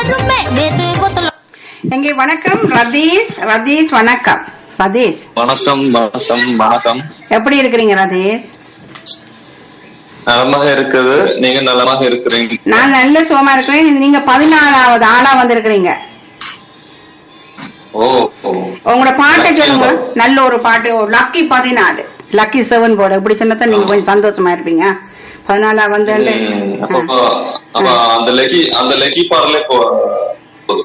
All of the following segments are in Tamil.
எங்கே வணக்கம் ரதீஷ் ரதீஷ் வணக்கம் ரதீஷ் வணக்கம் வணக்கம் வணக்கம் எப்படி இருக்கிறீங்க ரதீஷ் நலமாக இருக்குது நீங்க நலமாக இருக்கிறீங்க நான் நல்ல சுகமா இருக்கிறேன் நீங்க பதினாலாவது ஆளா வந்திருக்கிறீங்க ஓ ஓ. உங்களோட பாட்டை சொல்லுங்க நல்ல ஒரு பாட்டு லக்கி பதினாலு லக்கி செவன் போட இப்படி சொன்னதான் நீங்க கொஞ்சம் சந்தோஷமா இருப்பீங்க பதினாலா வந்து ம், அப்போ அப்ப அந்த லக்கி அந்த லக்கி பாடலே போ போதும்.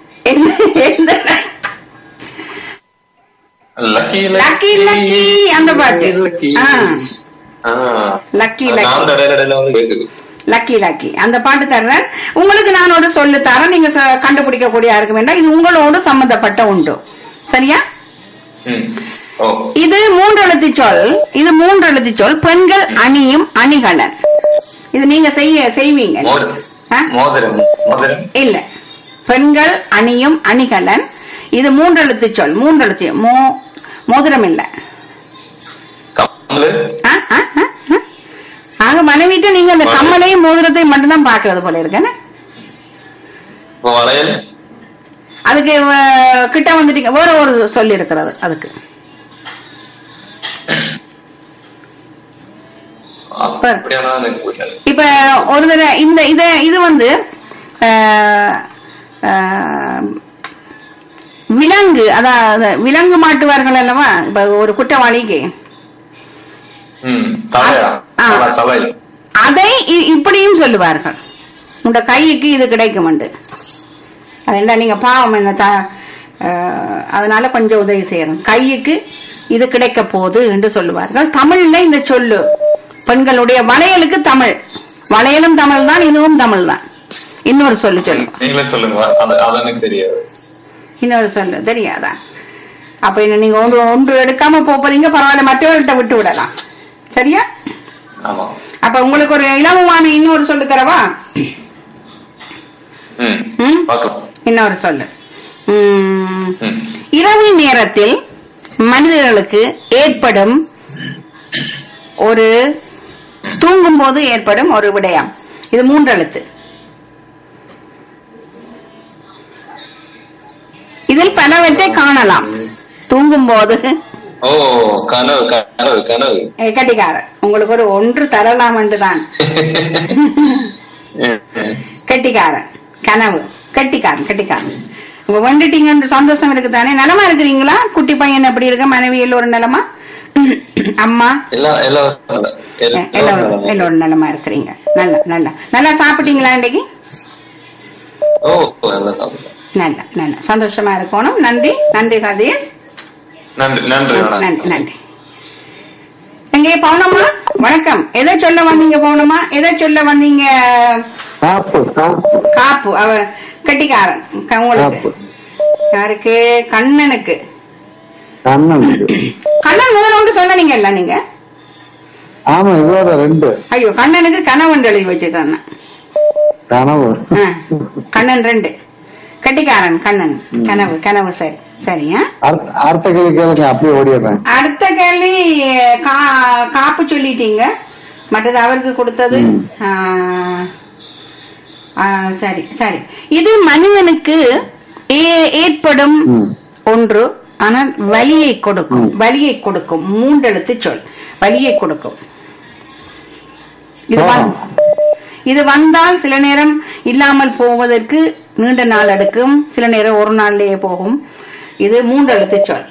லக்கி லக்கி லக்கி அந்த பாட்டு லக்கி. Ah, ah. லக்கி நான் லக்கி இடையில இடையில வந்து கேக்குது லக்கி லக்கி அந்த பாட்டு தர்றேன் உங்களுக்கு நான் ஒரு சொல்லு தரேன் நீங்க ச- கண்டுபிடிக்க கூடிய இருக்க வேண்டாம் இது உங்களோடு சம்பந்தப்பட்ட உண்டு சரியா ம். ஓ இது மூன்று எழுத்து சொல் இது மூன்று எழுத்து சொல் பெண்கள் அணியும் அணிகலன் இது நீங்க செய்ய செய்வீங்க மோதிரம் ஆ? மோதிரம் மோதிரம் இல்ல பெண்கள் அணியும் அணிகலன் இது மூன்று எழுத்து சொல் மூன்று எழுத்து மோ மோதிரம் இல்ல கம்மலு ஆ, ஆ, ஆ, ஆ. ஆக மனைவிட்டு நீங்க அந்த கம்மலையும் மோதிரத்தையும் மட்டும்தான் பாக்குறது போல இருக்கேன்னு இப்போ வளையல் அதுக்கு அஹ், கிட்ட வந்துட்டீங்க வேற ஒரு சொல்லி இருக்கிறது அதுக்கு அப்படியானா எனக்கு புரியல இப்ப ஒரு தடவை இந்த இத இது வந்து அஹ், அஹ், விலங்கு அதாவது விலங்கு மாட்டுவார்கள் அல்லவா இப்ப ஒரு குற்றவாளிக்கு ம் தலையா ஆ. தலை, தலை அதை இ- இப்படியும் சொல்லுவார்கள் உங்க கைக்கு இது கிடைக்கும் அது என்ன நீங்க பாவம் என்ன த- அஹ், அதனால கொஞ்சம் உதவி செய்யணும் கைக்கு இது கிடைக்க போகுது என்று சொல்லுவார்கள் தமிழ்ல இந்த சொல்லு பெண்களுடைய வளையலுக்கு தமிழ் வளையலும் தமிழ் தான் இதுவும் தமிழ் தான் இன்னொரு சொல்லு சொல்லுங்க நீங்களே சொல்லுங்க அது அது எனக்கு தெரியாது இன்னொரு சொல்லு தெரியாதா அப்ப என்ன நீங்க ஒன்று ஒன்று எடுக்காம போப் போறீங்க பரவாயில்ல மற்றவர்கள்ட்ட விட்டு விடலாம் சரியா ஆமா அப்ப உங்களுக்கு ஒரு இலவமான இன்னொரு சொல்லு தரவா ம் ம்? பார்க்கலாம் இன்னொரு சொல்லு உம், ம் இரவு நேரத்தில் மனிதர்களுக்கு ஏற்படும் ஒரு தூங்கும் போது ஏற்படும் ஒரு விடயம் இது மூன்று எழுத்து இதில் பலவற்றை காணலாம் தூங்கும் போது ஓ கனவு கனவு கனவு கட்டிக்காரன் உங்களுக்கு ஒரு ஒன்று தரலாம் என்றுதான் ம், ம். கெட்டிக்காரன் கனவு கெட்டிக்காரன் கெட்டிக்காரன் உங்க வந்துட்டீங்கன்ற சந்தோஷம் இருக்குதானே நலமா இருக்கிறீங்களா குட்டி பையன் எப்படி இருக்க மனைவியில் ஒரு நிலமா அம்மா எல்லாம் எல்லாம் நல்ல. எல்லாம் எல்லோரும் நல்ல. எல்லோரும் நலமா இருக்கிறீங்க நல்லா நல்லா நல்லா சாப்பிட்டீங்களா இன்னைக்கு ஓ நல்லா சாப்பிடுறேன் நல்லா நல்லா சந்தோஷமா இருக்கணும் நன்றி நன்றி கதீஷ் நன்றி நன்றி நன்றி வணக்கம் நன்றி எங்கே பவுனம்மா வணக்கம் எதை சொல்ல வந்தீங்க பவுனம்மா எதை சொல்ல வந்தீங்க காப்பு காப்பு காப்பு அவ கெட்டிக்காரன் க- உங்களுக்கு காப்பு. யாருக்கு கண்ணனுக்கு கண்ணன் கண்ணன் முதல்ல ஒன்று சொன்னீங்கல்ல நீங்க ஆமா இதோட ரெண்டு ஐயோ கண்ணனுக்கு கணவன் எழுதி வச்சிருக்காங்க கனவு கண்ணன் ரெண்டு கெட்டிக்காரன் கண்ணன் கனவு கனவு சரி சரியா அடுத்த அடுத்த கேள்வி கேளுங்க அப்படியே ஓடிடுறேன் அடுத்த கேள்வி கா- காப்பு சொல்லிட்டீங்க மற்றது அவருக்கு கொடுத்தது ஆ, ஆ, சரி சரி இது மனிதனுக்கு ஏ- ஏற்படும் ம். ஒன்று ஆனால் வலியை கொடுக்கும் வலியை கொடுக்கும் மூன்றெழுத்து சொல் வலியை கொடுக்கும் இது வந்- இது வந்தால் சில நேரம் இல்லாமல் போவதற்கு நீண்ட நாள் எடுக்கும் சில நேரம் ஒரு நாள்லயே போகும் இது மூன்றெழுத்து சொல்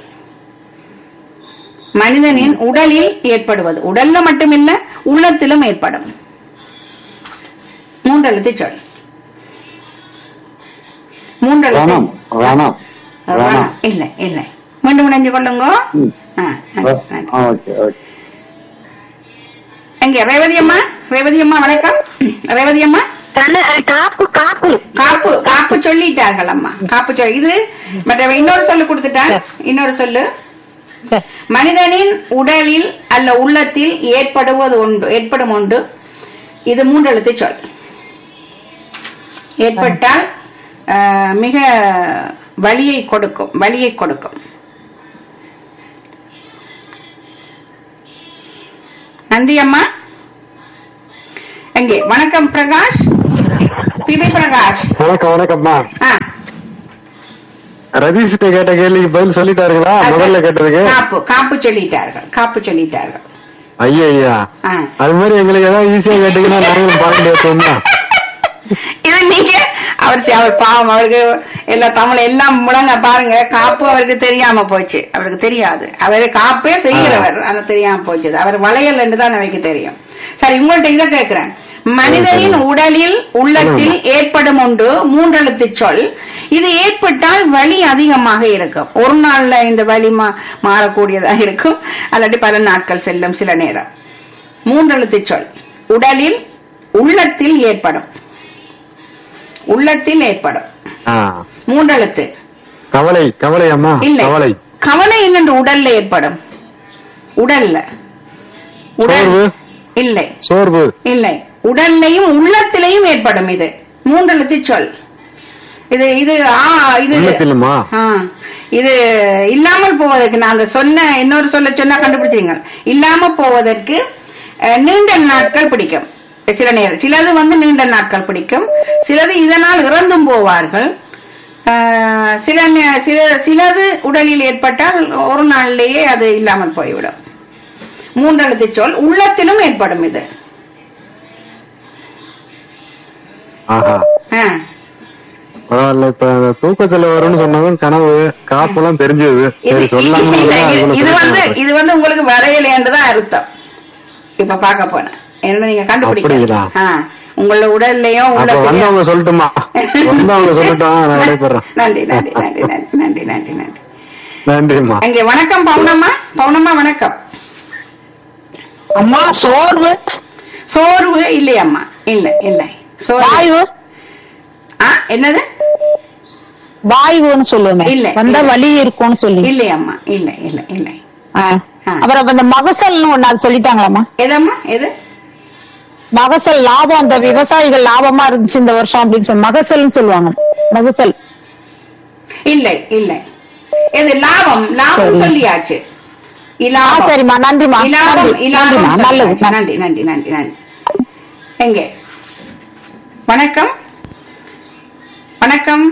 மனிதனின் உடலில் ஏற்படுவது உடல்ல மட்டுமில்ல உள்ளத்திலும் ஏற்படும் மூன்றெழுத்து சொல் மூன்றெழுத்து ரணம் ரணம் ரணம் ரணம். இல்ல இல்ல மீண்டும் இணைஞ்சு கொள்ளுங்க ம். ஆ, நன்றி, நன்றி. ஓகே ஓகே எங்க ரேவதி அம்மா ரேவதி அம்மா வணக்கம் ரேவதி அம்மா காப்பு காப்பு காப்பு காப்பு சொல்லிட்டார்கள் அம்மா காப்பு சொல் இது மற்ற இன்னொரு சொல்லு கொடுத்துட்டான் இன்னொரு சொல்லு மனிதனின் உடலில் அல்ல உள்ளத்தில் ஏற்படுவது உண்டு ஏற்படும் உண்டு இது மூன்றெழுத்து சொல் ஏற்பட்டால் ஆஹ், மிக வலியை கொடுக்கும் வலியை கொடுக்கும் நன்றி அம்மா எங்கே வணக்கம் பிரகாஷ் பிபி பிரகாஷ் வணக்கம் வணக்கம்மா ஆ ரதீஷ்கிட்ட கேட்ட கேள்விக்கு பதில் சொல்லிட்டாருங்களா முதல்ல கேட்டதுக்கு காப்பு காப்பு சொல்லிட்டார்கள் காப்பு சொல்லிட்டார்கள் ஐயா ஐயா ஆ. அது மாதிரி எங்களுக்கு ஏதாவது ஈஸியா கேட்டீங்கன்னா நாங்களும் பாயிண்ட் ஏற்றுவோம்னா இது நீங்க அவர் சி- அவர் பாவம் அவருக்கு எல்லா தமிழ் எல்லாம் முழங்க பாருங்க காப்பு அவருக்கு தெரியாம போச்சு அவருக்கு தெரியாது அவரு காப்பே செய்கிறவர் ஆனா தெரியாம போச்சு அவர் வளையல் என்று தான் அவருக்கு தெரியும் சரி உங்கள்ட்ட இதை கேட்கிறேன் மனிதனின் உடலில் உள்ளத்தில் ஏற்படும் ஒன்று மூன்றெழுத்து சொல் இது ஏற்பட்டால் வலி அதிகமாக இருக்கும் ஒரு நாள்ல இந்த வலி மா- மாறக்கூடியதாக இருக்கும் அல்லாட்டி பல நாட்கள் செல்லும் சில நேரம் மூன்றெழுத்து சொல் உடலில் உள்ளத்தில் ஏற்படும் உள்ளத்தில் ஏற்படும் ஆ. மூன்றெழுத்து கவலை கவலை அம்மா இல்லை கவலை கவலை இல்லைன்று உடல்ல ஏற்படும் உடல்ல உடல் சோர்வு? இல்லை சோர்வு இல்லை உடல்லையும் உள்ளத்திலையும் ஏற்படும் இது மூன்றெழுத்து சொல் இது இது ஆ இது உள்ளத்திலுமா? ஆ, இது இல்லாமல் போவதற்கு நான் அந்த சொன்ன இன்னொரு சொல்ல சொன்னா கண்டுபிடிச்சீங்க இல்லாம போவதற்கு அஹ், நீண்ட நாட்கள் பிடிக்கும் சில நேரம் சிலது வந்து நீண்ட நாட்கள் பிடிக்கும் சிலது இதனால் இறந்தும் போவார்கள் அஹ், சில நே- சில சிலது உடலில் ஏற்பட்டால் ஒரு நாளிலேயே அது இல்லாமல் போய்விடும் மூன்றெழுத்து சொல் உள்ளத்திலும் ஏற்படும் இது ஆஹா ஆ. பரவாயில்ல இப்ப அந்த தூக்கத்துல வரும்னு சொன்னதும் கனவு காப்பெல்லாம் தெரிஞ்சது இது சரி சொல்லாம இல்ல, இருந்தா இது- அதுக்குள்ள இது வந்து பிரச்சனை இது வந்து உங்களுக்கு வரையலைன்றதான் அர்த்தம் இப்ப பார்க்க போனேன் என்ன நீங்க கண்டுபிடிக்கலாம் அப்படிங்களா? ஆ, உங்களோட உடல்லையும் அப்ப உள்ளத்திலையும் வந்தவங்க சொல்லட்டுமா வந்தவங்க சொல்லட்டும் நான் விடைபெறேன் நன்றி நன்றி நன்றி நன்றி நன்றி நன்றி நன்றி நன்றிம்மா அங்கே வணக்கம் பவுனம்மா பவுனம்மா வணக்கம் அம்மா சோர்வு சோர்வு இல்லையம்மா இல்ல இல்லை சோர்வு வாய்வு ஆ, என்னது வாய்வுன்னு சொல்லுவேன் இல்ல, வந்தா இல்ல. வலி இருக்கும்னு சொல்லி இல்லையம்மா இல்ல இல்ல இல்லை ஆ. ஆ. அப்புறம் அப்ப இந்த மகசல்னு ஒண்ணு அது சொல்லிட்டாங்களாம்மா எதம்மா எது மகசல் லாபம் அந்த விவசாயிகள் லாபமா இருந்துச்சு இந்த வருஷம் அப்படின்னு சொல்லி மகசல்னு சொல்லுவாங்க மகசல் இல்லை இல்லை எது லாபம் லாபம் சரி. சொல்லியாச்சு ஆ, இலாபம் சரிம்மா நன்றிம்மா இலாபம் நன்றி, இலாபம் நன்றிம்மா நல்லது சொல்லியாச்சு. நன்றி நன்றி நன்றி நன்றி எங்கே வணக்கம் வணக்கம்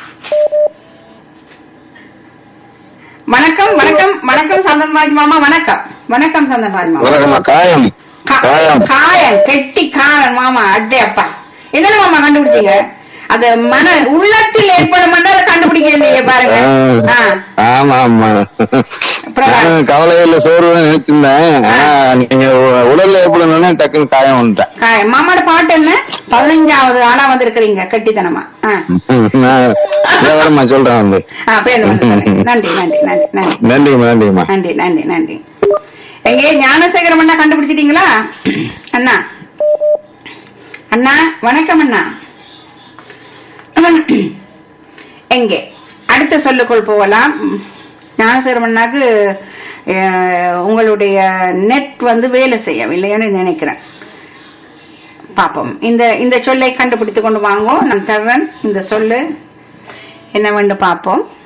வணக்கம் வணக்கம் வணக்கம் சந்தன்ராஜ் மாமா வணக்கம் வணக்கம் சந்தன்ராஜ் மாமா வணக்கம்மா காயம் கா- காயம் காயம் கெட்டி காரன் மாமா அட்டே அப்பா என்ன மாமா கண்டுபிடிச்சீங்க அது மன உள்ளத்தில் ஏற்படும் அதை கண்டுபிடிக்க இல்லையே பாருங்க ஆ. ஆமா ஆமா பிரகாஷ். நானும் கவலையில சோர்வு நினைச்சிருந்தேன் ஆனா, நீங்க உ- உடல்ல ஏற்படணும்னா டக்குன்னு காயம் வந்துட்டேன் காயம் மாமாட பாட்டு என்ன பதினஞ்சாவது ஆளா வந்திருக்கிறீங்க கெட்டித்தனமா ஆ. நான் விவரமா சொல்றேன் வந்து ஆ, பேர் வந்து சொல்லுங்க. நன்றி நன்றி நன்றி நன்றி நன்றிம்மா நன்றிம்மா நன்றி நன்றி நன்றி எங்கே ஞானசேகரம் அண்ணா கண்டுபிடிச்சிட்டீங்களா அண்ணா அண்ணா வணக்கம் அண்ணா எங்கே அடுத்த சொல்லுக்குள் போகலாம் ஞானசேகரம் அண்ணாக்கு அஹ், உங்களுடைய நெட் வந்து வேலை செய்யவில்லைன்னு நினைக்கிறேன் பாப்போம் இந்த இந்த சொல்லை கண்டுபிடித்து கொண்டு வாங்கோ நான் தர்றேன் இந்த சொல்லு என்ன வேண்டும் பார்ப்போம்